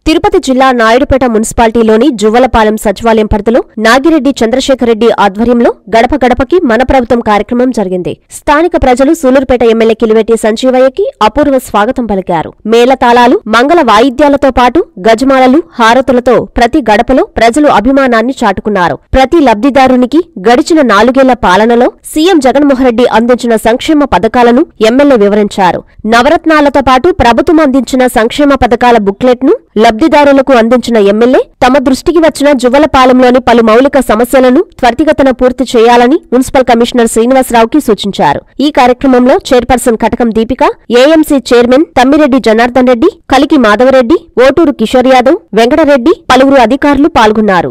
తిరుపతి జిల్లా నాయుడుపేట మున్సిపాలిటీలోని జువ్వలపాలెం సచివాలయం పరిధిలో నాగిరెడ్డి చంద్రశేఖర్ రెడ్డి ఆధ్వర్యంలో గడప గడపకి మన ప్రభుత్వం కార్యక్రమం జరిగింది స్థానిక ప్రజలు సూలూరుపేట ఎమ్మెల్యే కిలివెట్టి సంజీవయ్యకి అపూర్వ స్వాగతం పలికారు మేళతాళాలు మంగళ వాయిద్యాలతో పాటు గజమాలలు హారతులతో ప్రతి గడపలో ప్రజలు అభిమానాన్ని చాటుకున్నారు ప్రతి లబ్ధిదారునికి గడిచిన నాలుగేళ్ల పాలనలో సీఎం జగన్మోహన్ రెడ్డి అందించిన సంక్షేమ పథకాలను ఎమ్మెల్యే వివరించారు నవరత్నాలతో పాటు ప్రభుత్వం అందించిన సంక్షేమ పథకాల బుక్లెట్ ను లబ్ధిదారులకు అందించిన ఎమ్మెల్యే తమ దృష్టికి వచ్చిన జువ్వలపాలెంలోని పలు మౌలిక సమస్యలను త్వరితగతన పూర్తి చేయాలని మున్సిపల్ కమిషనర్ శ్రీనివాసరావుకి సూచించారు ఈ కార్యక్రమంలో chairperson Katakam Deepika AMC chairman Tammireddy Janardhan Reddy Kaliki Madhavareddy ఓటూరు Kishore Yadav Venkatareddy పలువురు అధికారులు పాల్గొన్నారు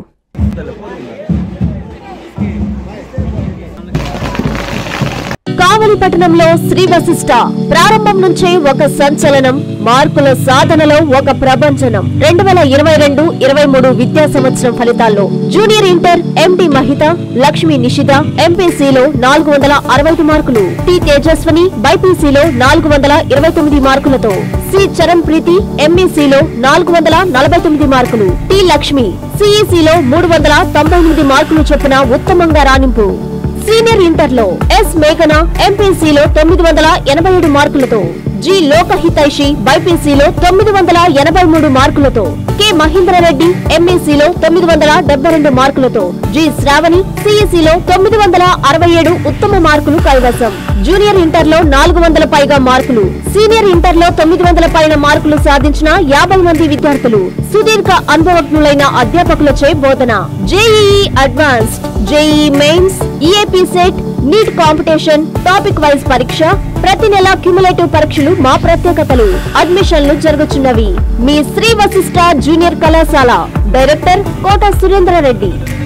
కావలి పట్టణంలో శ్రీ వశిష్ట ప్రారంభం నుంచే ఒక సంచలనం మార్కుల సాధనలో ఒక ప్రభంజనం రెండు వేల ఇరవై రెండు ఇరవై మూడు విద్యా సంవత్సరం ఫలితాల్లో junior inter MD Mahita Lakshmi Nishita ఎంపీసీలో నాలుగు వందల అరవై ఐదు మార్కులు టి తేజస్వని బైపీసీలో నాలుగు వందల ఇరవై తొమ్మిది మార్కులతో సి చరణ్ ప్రీతి ఎంఈసీలో నాలుగు వందల నలభై తొమ్మిది మార్కులు టి లక్ష్మి సిఈసీలో మూడు వందల తొంభై ఎనిమిది మార్కులు చొప్పున ఉత్తమంగా రాణింపు సీనియర్ ఇంటర్లో ఎస్ మేఘన ఎంపీసీలో తొమ్మిది వందల ఎనభై ఏడు మార్కులతో జి లోకహితైషి బైపీసీలో తొమ్మిది వందల ఎనభై మూడు మార్కులతో కె మహేంద్రరెడ్డి ఎంఈసీలో తొమ్మిది వందల డెబ్బై రెండు మార్కులతో జి శ్రావణి సిఈసీలో తొమ్మిది వందల అరవై ఏడు ఉత్తమ మార్కులు కైవసం జూనియర్ ఇంటర్లో నాలుగు వందల పైగా మార్కులు సీనియర్ ఇంటర్లో తొమ్మిది వందల పైన మార్కులు సాధించిన యాభై మంది విద్యార్థులు సుదీర్ఘ అనుభవజ్ఞులైన అధ్యాపకులచే బోధన JEE advanced JEE mains EAPCET NEET competition topic wise పరీక్ష ప్రతి నెల క్యుములేటివ్ పరీక్షలు మా ప్రత్యేకతలు అడ్మిషన్లు జరుగుతున్నవి మీ శ్రీ వశిష్ట జూనియర్ కళాశాల డైరెక్టర్ కోట సురేంద్ర రెడ్డి